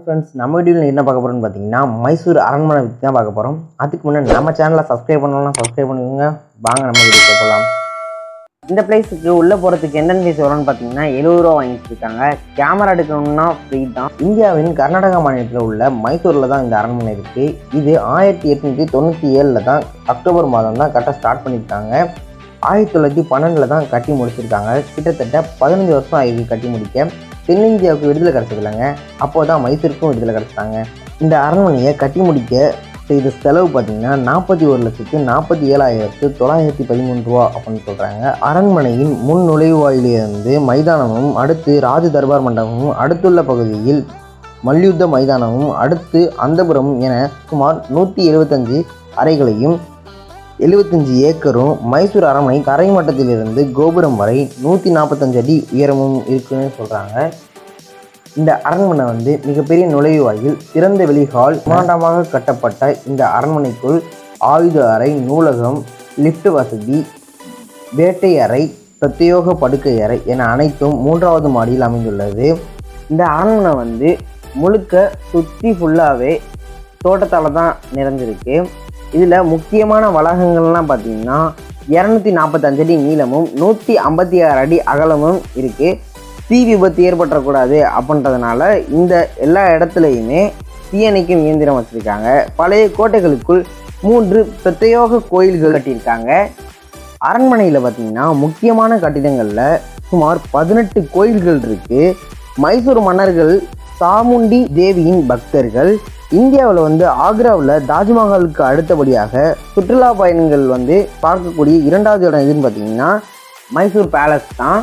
friends நம்ம வீடியோவில் என்ன பார்க்க போகிறோம்னு பார்த்தீங்கன்னா மைசூர் அரண்மனை பற்றி தான் பார்க்க போகிறோம் அதுக்கு முன்னாடி நம்ம சேனலை சப்ஸ்கிரைப் பண்ணலாம் சப்ஸ்கிரைப் பண்ணுங்க வாங்க நம்ம வீடியோ போகலாம் இந்த பிளேஸுக்கு உள்ளே போகிறதுக்கு எந்தெந்த ஃபீஸ் வரும்னு பார்த்தீங்கன்னா எழுபது ரூபா வாங்கிட்டு இருக்காங்க கேமரா எடுக்கணும்னா ஃப்ரீ தான் இந்தியாவின் கர்நாடகா மாநிலத்தில் உள்ள மைசூரில் தான் இந்த அரண்மனை இருக்குது இது ஆயிரத்தி எட்நூற்றி தொண்ணூற்றி ஏழில் தான் அக்டோபர் மாதம் தான் கட்ட ஸ்டார்ட் பண்ணியிருக்காங்க ஆயிரத்தி தொள்ளாயிரத்தி பன்னெண்டில் தான் கட்டி முடிச்சிருக்காங்க கிட்டத்தட்ட பதினஞ்சு வருஷம் ஆயிருக்கு கட்டி முடிக்க தென்னிந்தியாவுக்கு விடுதலை கிடச்சதில்லைங்க அப்போ தான் மைசூருக்கும் விடுதலை கிடச்சிட்டாங்க இந்த அரண்மனையை கட்டி முடிக்க செய்த செலவு பார்த்தீங்கன்னா நாற்பத்தி ஒரு லட்சத்து நாற்பத்தி ஏழாயிரத்து தொள்ளாயிரத்தி பதிமூணு ரூபா அப்படின்னு சொல்கிறாங்க அரண்மனையின் முன் நுழைவாயிலிருந்து மைதானமும் அடுத்து ராஜ தர்பார் மண்டபமும் அடுத்துள்ள பகுதியில் மல்யுத்த மைதானமும் அடுத்து அந்தபுரமும் என சுமார் நூற்றி எழுபத்தஞ்சு அறைகளையும் எழுபத்தஞ்சு ஏக்கரும் மைசூர் அரண்மனை தரை மட்டத்திலிருந்து கோபுரம் வரை நூற்றி நாற்பத்தஞ்சு அடி உயரமும் இருக்குன்னு சொல்கிறாங்க இந்த அரண்மனை வந்து மிகப்பெரிய நுழைவாயில் திறந்த வெளி ஹால் பிரமாண்டமாக கட்டப்பட்ட இந்த அரண்மனைக்குள் ஆயுத அறை நூலகம் லிஃப்ட் வசதி வேட்டை அறை பிரத்யேக படுக்கை அறை என அனைத்தும் மூன்றாவது மாடியில் அமைந்துள்ளது இந்த அரண்மனை வந்து முழுக்க சுற்றி ஃபுல்லாகவே தோட்டத்தால் தான் நிறைஞ்சிருக்கு இதில் முக்கியமான வளாகங்கள்லாம் பார்த்தீங்கன்னா இரநூத்தி நாற்பத்தஞ்சு அடி நீளமும் நூற்றி ஐம்பத்தி ஆறு அடி அகலமும் இருக்குது தீ விபத்து ஏற்பட்டக்கூடாது அப்படின்றதுனால இந்த எல்லா இடத்துலையுமே தீயணைக்கும் இயந்திரம் வச்சுருக்காங்க பழைய கோட்டைகளுக்குள் மூன்று பிரத்யேக கோயில்கள் கட்டியிருக்காங்க அரண்மனையில் பார்த்தீங்கன்னா முக்கியமான கட்டிடங்களில் சுமார் பதினெட்டு கோயில்கள் இருக்குது மைசூர் மன்னர்கள் சாமுண்டி தேவியின் பக்தர்கள் இந்தியாவில் வந்து ஆக்ராவில் தாஜ்மஹாலுக்கு அடுத்தபடியாக சுற்றுலா பயணிகள் வந்து பார்க்கக்கூடிய இரண்டாவது இடம் எதுன்னு பார்த்தீங்கன்னா மைசூர் பேலஸ் தான்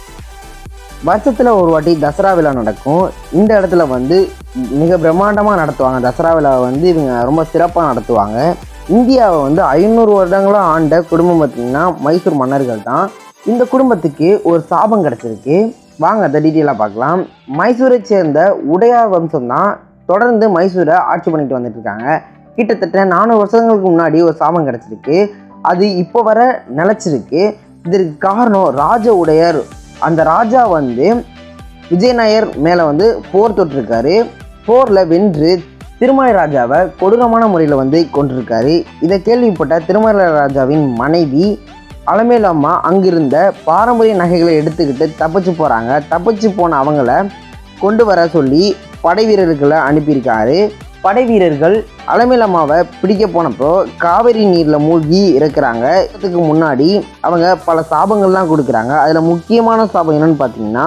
வருஷத்தில் ஒரு வாட்டி தசரா விழா நடக்கும் இந்த இடத்துல வந்து மிக பிரம்மாண்டமாக நடத்துவாங்க தசரா விழாவை வந்து இவங்க ரொம்ப சிறப்பாக நடத்துவாங்க இந்தியாவை வந்து ஐநூறு வருடங்களாக ஆண்ட குடும்பம் பார்த்திங்கன்னா மைசூர் மன்னர்கள் தான் இந்த குடும்பத்துக்கு ஒரு சாபம் கிடச்சிருக்கு வாங்க அதை டீட்டெயிலாக பார்க்கலாம் மைசூரை சேர்ந்த உடையார் வம்சம் தான் தொடர்ந்து மைசூரை ஆட்சி பண்ணிட்டு வந்துட்டு இருக்காங்க கிட்டத்தட்ட நானூறு வருஷங்களுக்கு முன்னாடி ஒரு சாபம் கிடச்சிருக்கு அது இப்போ வர நிலச்சிருக்கு இதற்கு காரணம் ராஜ உடையர் அந்த ராஜா வந்து விஜயநாயர் மேலே வந்து போர் தொட்டிருக்காரு போரில் வென்று திருமலை ராஜாவை கொடூரமான முறையில் வந்து கொண்டிருக்காரு இதை கேள்விப்பட்ட திருமலை ராஜாவின் மனைவி அலமேலம்மா அங்கிருந்த பாரம்பரிய நகைகளை எடுத்துக்கிட்டு தப்பிச்சு போகிறாங்க தப்பிச்சு போன அவங்கள கொண்டு வர சொல்லி படை வீரர்களை அனுப்பியிருக்காரு படை வீரர்கள் அலமேலம்மாவை பிடிக்க போனப்போ காவிரி நீரில் மூழ்கி இறக்குறாங்க இதுக்கு முன்னாடி அவங்க பல சாபங்கள்லாம் கொடுக்குறாங்க அதில் முக்கியமான சாபம் என்னன்னு பார்த்தீங்கன்னா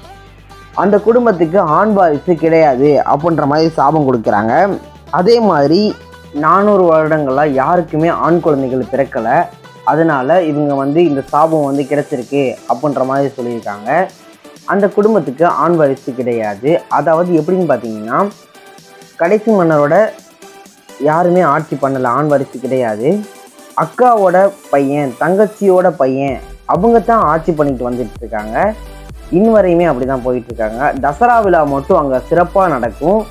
அந்த குடும்பத்துக்கு ஆண் வாரிசு கிடையாது அப்படின்ற மாதிரி சாபம் கொடுக்குறாங்க அதே மாதிரி நானூறு வருடங்களாக யாருக்குமே ஆண் குழந்தைகள் பிறக்கலை அதனால் இவங்க வந்து இந்த சாபம் வந்து கிடைச்சிருக்கு அப்படின்ற மாதிரி சொல்லியிருக்காங்க அந்த குடும்பத்துக்கு ஆண் வாரிசு கிடையாது அதாவது எப்படின்னு பார்த்தீங்கன்னா கடைசி மன்னரோட யாருமே ஆட்சி பண்ணலை ஆண் வாரிசு கிடையாது அக்காவோட பையன் தங்கச்சியோட பையன் அவங்க தான் ஆட்சி பண்ணிட்டு வந்துட்டு இருக்காங்க இன் வரையுமே அப்படி தான் போயிட்டு இருக்காங்க தசரா விழா மட்டும் அங்கே சிறப்பாக நடக்கும்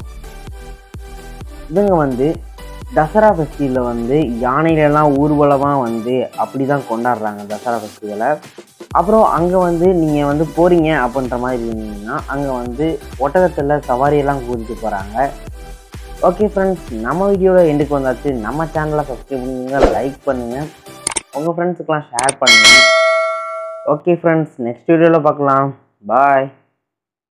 இவங்க வந்து தசரா ஃபெஸ்டிவலில் வந்து யானையிலலாம் ஊர்வலமாக வந்து அப்படி தான் கொண்டாடுறாங்க தசரா ஃபெஸ்டிவலை அப்புறம் அங்கே வந்து நீங்கள் வந்து போகிறீங்க அப்படின்ற மாதிரி இருந்தீங்கன்னா அங்கே வந்து ஒட்டகத்தில் சவாரியெல்லாம் கூட்டிட்டு போகிறாங்க ஓகே ஃப்ரெண்ட்ஸ் நம்ம வீடியோவில் எண்டுக்கு வந்தாச்சு நம்ம சேனலை சப்ஸ்கிரைப் பண்ணுங்க லைக் பண்ணுங்கள் உங்கள் ஃப்ரெண்ட்ஸுக்கெலாம் ஷேர் பண்ணுங்கள் ஓகே ஃப்ரெண்ட்ஸ் நெக்ஸ்ட் வீடியோவில் பார்க்கலாம் பாய்